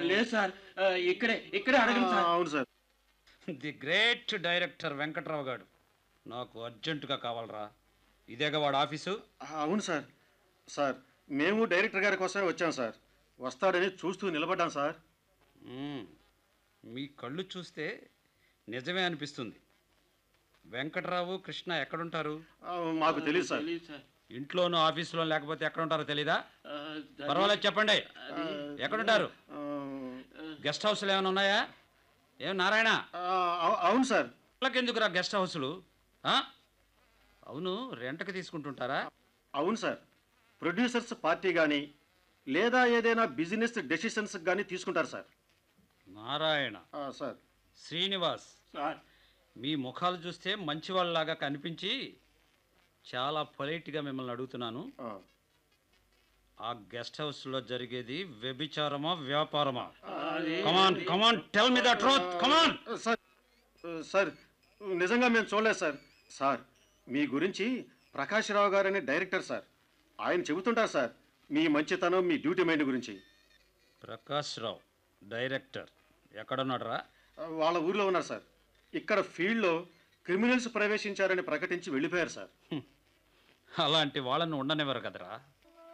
లేదు సార్ ఆ, ఇక్కడే ఇక్కడే అడగండి సార్ అవును sir the great director Venkatrao garu నాకు అర్జెంటుగా కావాలరా ఇదేగా వాడు ఆఫీసు అవును సార్ సార్ మేము డైరెక్టర్ గారి కోసమే వచ్చాం సార్ వస్తాడని చూస్తూ నిలబడ్డాం సార్ మ్మ్. మీ కళ్ళు చూస్తే నిజమే అనిపిస్తుంది వెంకట్రావు కృష్ణ ఎక్కడుంటారు ఆ, మాకు తెలియదు సార్ తెలీదు సార్ ఇంట్లోనూ ఆఫీసులో లేకపోతే ఎక్కడ ఉంటారో తెలీదా ఆ, ద- పర్వాలేదు చెప్పండి ఎక్కడుంటారు ఆ, గెస్ట్ హౌస్లు ఏమైనా ఉన్నాయా ఏం నారాయణ ఆ, అవు- అవును సార్ ఎందుకురా గెస్ట్ హౌస్లు ఆ? అవును రెంట్కి తీసుకుంటుంటారా అవును సార్ ప్రొడ్యూసర్స్ పార్టీ కానీ లేదా ఏదైనా బిజినెస్ డెసిషన్స్ కానీ తీసుకుంటారు సార్ నారాయణ ఆ, సార్ శ్రీనివాస్ సార్ మీ ముఖాలు చూస్తే మంచి వాళ్ళలాగా కనిపించి చాలా పొలైట్గా మిమ్మల్ని అడుగుతున్నాను ఆ, ఆ గెస్ట్ హౌస్లో జరిగేది వ్యభిచారమా వ్యాపారమా అది come on come on tell me the truth come on sir sir నిజంగా మేము చూడలేదు సార్ సార్ మీ గురించి ప్రకాష్ రావు గారని డైరెక్టర్ సార్ ఆయన చెబుతుంటారు సార్ మీ మంచితనం మీ డ్యూటీ మైండ్ గురించి ప్రకాష్ రావు డైరెక్టర్ ఎక్కడున్నాడరా ఆ, వాళ్ళ ఊర్లో ఉన్నారు సార్ ఇక్కడ ఫీల్డ్లో క్రిమినల్స్ ప్రవేశించారని ప్రకటించి వెళ్ళిపోయారు సార్ అలాంటి వాళ్ళని ఉండనివ్వరు కదరా